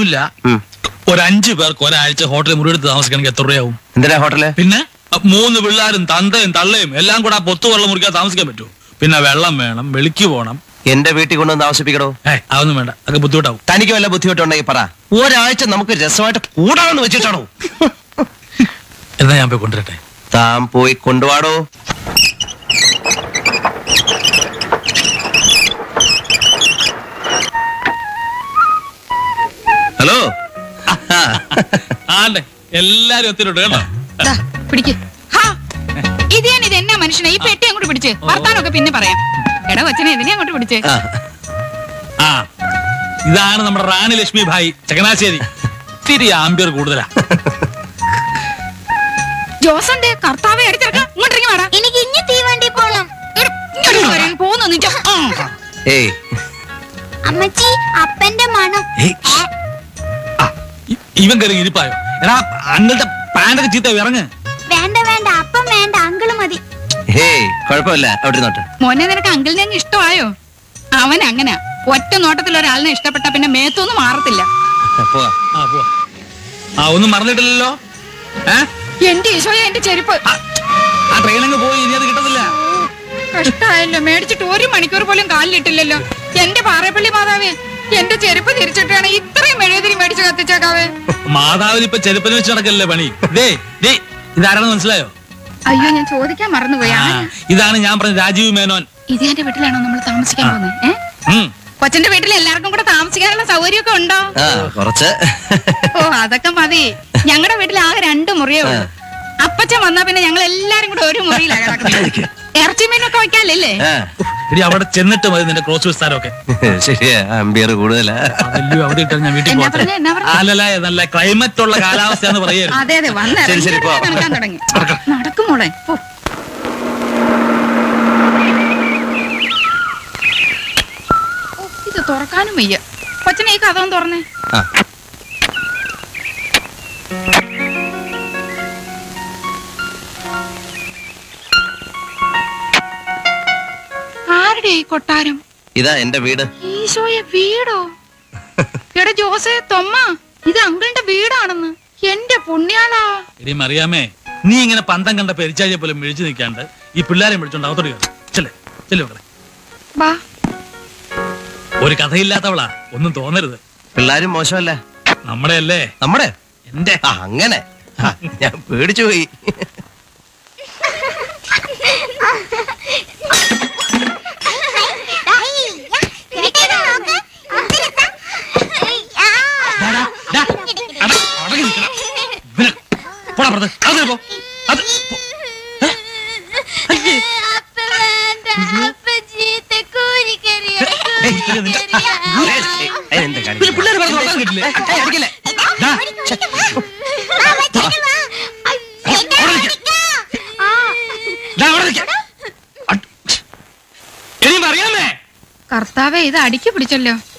ഒന്നുമില്ല ഉം. ഒരു അഞ്ചു പേർക്ക് ഒരാഴ്ച ഹോട്ടലിൽ മുറിയെടുത്ത് താമസിക്കണമെങ്കിൽ എത്ര രൂപയാവും എന്തിനാ ഹോട്ടല് പിന്നെ അ, മൂന്ന് പിള്ളേരും തന്തയും തള്ളയും എല്ലാം കൂടെ ആ പൊത്തു വെള്ളം മുറിക്കാൻ താമസിക്കാൻ പറ്റുമോ പിന്നെ വെള്ളം വേണം വെളിക്ക് പോണം എന്റെ വീട്ടിൽ കൊണ്ടുവന്ന് താമസിപ്പിക്കണോ ഏ അതൊന്നും വേണ്ട അതൊക്കെ ബുദ്ധിമുട്ടാവും തനിക്ക് വല്ല ബുദ്ധിമുട്ടുണ്ടെങ്കിൽ പറ ഒരാഴ്ച നമുക്ക് രസമായിട്ട് കൂടാമെന്ന് വെച്ചിട്ടാണോ എന്നാ ഞാൻ പോയി കൊണ്ടുവരട്ടെ താൻ പോയി കൊണ്ടുപോടോ ഹലോ ആണ്ടെ എല്ലാരും ഒത്തിരിട്ട് കേട്ടോ ദാ, പിടിക്ക് ഹാ, ഇത് ഞാൻ ഇത് എന്നാ മനുഷ്യനെ ഈ പെട്ടി അങ്ങോട്ട് പിടിച്ച് വർത്താനൊക്കെ പിന്നെ പറയാം എടാ കൊച്ചനെ ഇതിനെ അങ്ങോട്ട് പിടിച്ച് ആ, ആ ഇതാണ് നമ്മുടെ റാണി ലക്ഷ്മി ഭായി ചങ്ങനാശ്ശേരി ഇത്തിരി ആംബിയർ കൂടുതലാ ജോസന്റെ കർത്താവെ അടിച്ചിറക്ക ഇങ്ങോട്ടിറങ്ങി വേടാ എനിക്ക് ഇനി തീവണ്ടി പോണം പോന്നു ഏയ് അമ്മച്ചി അപ്പന്റെ മണം ഏയ്, ഷ്. ആ, ഇ- ഇവൻ കയറി ഇരിപ്പായോ എടാ അങ്ങളുടെ പാൻറ്റൊക്കെ ചീത്ത ഇറങ്ങ് വേണ്ട വേണ്ട അപ്പം വേണ്ട അങ്കിള് മതി ഹേയ് കുഴപ്പമില്ല അവിടെ ഇരുന്നോട്ടെ മോനെ നിനക്ക് അങ്കിളിനെ അങ്ങ് ഇഷ്ടമായോ അവൻ അങ്ങനെ ഒറ്റ നോട്ടത്തിൽ ഒരാളിനെ ഇഷ്ടപ്പെട്ട പിന്നെ മേത്തൊന്നും മാറത്തില്ല പോവാ ആ പോവാ ആ ഒന്നും മറന്നിട്ടില്ലല്ലോ ഏ എന്റെ ഈശോയെ എന്റെ ചെരുപ്പ് ആ, ആ ട്രെയിനങ്ങ് പോയി ഇനി അത് കിട്ടത്തില്ല കഷ്ടായല്ലോ മേടിച്ചിട്ട് ഒരു മണിക്കൂർ പോലും കാലിലിട്ടില്ലല്ലോ എന്റെ പാറപ്പള്ളി മാതാവേ എന്റെ ചെരുപ്പ് തിരിച്ചിട്ടാണ് ഇത്രയും മെഴുകുതിരി മേടിച്ച് കത്തിച്ചേക്കാവേ മാതാവിന് ഇപ്പൊ ചെരുപ്പന് വെച്ച് നടക്കല്ലേ പണി ദേ ദേ ഇതാരാണെന്ന് മനസ്സിലായോ അയ്യോ ഞാൻ ചോദിക്കാൻ മറന്നുപോയി ആ, ആരാ? ഇതാണ് ഞാൻ പറഞ്ഞ രാജീവ് മേനോൻ ഇത് എന്റെ വീട്ടിലാണോ നമ്മൾ താമസിക്കാൻ പോകുന്നത് ഏ ഉം. കൊച്ചന്റെ വീട്ടിൽ എല്ലാവർക്കും കൂടെ താമസിക്കാനുള്ള സൗകര്യമൊക്കെ ഉണ്ടോ ആ കുറച്ച് ഓ അതൊക്കെ മതി ഞങ്ങളുടെ വീട്ടിൽ ആകെ രണ്ട് മുറിയേ ഉള്ളൂ അപ്പച്ചൻ വന്നാ പിന്നെ ഞങ്ങൾ എല്ലാരും കൂടെ ഒരു മുറിയിലാണ് കിടക്കുന്നത് ഇറച്ചി മീനൊക്കെ വയ്ക്കാല്ലേ ആ, എടി അവിടെ ചെന്നിട്ട് മതി നിന്റെ ക്രോസ് വിസ്താരമൊക്കെ ശരിയാ അമ്പിയർ കൂടുതലാ വലിയ അവിടെ ഇട്ടാൽ ഞാൻ വീട്ടിൽ എന്നാ പോകട്ടെ പറഞ്ഞേ, എന്നാ പറഞ്ഞേ? അല്ലല്ല നല്ല ക്ലൈമറ്റ് ഉള്ള കാലാവസ്ഥയാന്ന് പറയായിരുന്നു അതെ അതെ വന്ന് ശരി, ശരി, പോ. നടക്കാൻ തുടങ്ങി നടക്കും മോളെ പോ. ഓ, ഇത് തുറക്കാനും വയ്യ കൊച്ചനെ ഈ കഥ ഒന്ന് തുറന്നേ ആ ആരുടെ ഈ കൊട്ടാരം ഇതാ എന്റെ വീട് ഈശോയെ വീടോ എടാ ജോസേ തൊമ്മ ഇത് അങ്കിളിന്റെ വീടാണെന്ന് എന്റെ പുണ്യാളാ എടി മറിയാമേ നീ ഇങ്ങനെ പന്തം കണ്ട പെരിച്ചാഴിയെ പോലെ മിഴിച്ചു നിൽക്കാണ്ട് ഈ പിള്ളേരെ വിളിച്ചോണ്ട് അകത്തോട്ട് കയറി ചെല്ലേ ചെല്ലേ മക്കളെ വാ ഒരു കഥയില്ലാത്തവളാ ഒന്നും തോന്നരുത് പിള്ളാരും മോശമല്ല നമ്മുടെ അല്ലേ നമ്മുടെ എന്റെ ആ അങ്ങനെ ആ, ഞാൻ പേടിച്ചു പോയി ഡാ, ഡാ, അട, അടങ്ങി നിൽക്കടാ. ഇവനെ, പോടാ പുറത്ത്. അകത്ത് പോ. അത് പോ. ഏയ്, ഇത് നിന്റെ- ഏയ്, ഏയ്, ഏയ്, എന്താ പിന്നെ കാണിക്കുന്നെ? പിള്ളേര് പറഞ്ഞ് വർത്താനം കേട്ടില്ലേ? ഏയ്, അടിക്കല്ലേ? ഡാ, ഡാ, അവിടെ നിൽക്ക്. അട്. എടി മറിയാമേ കർത്താവെ ഇത് അടിക്ക് പിടിച്ചല്ലോ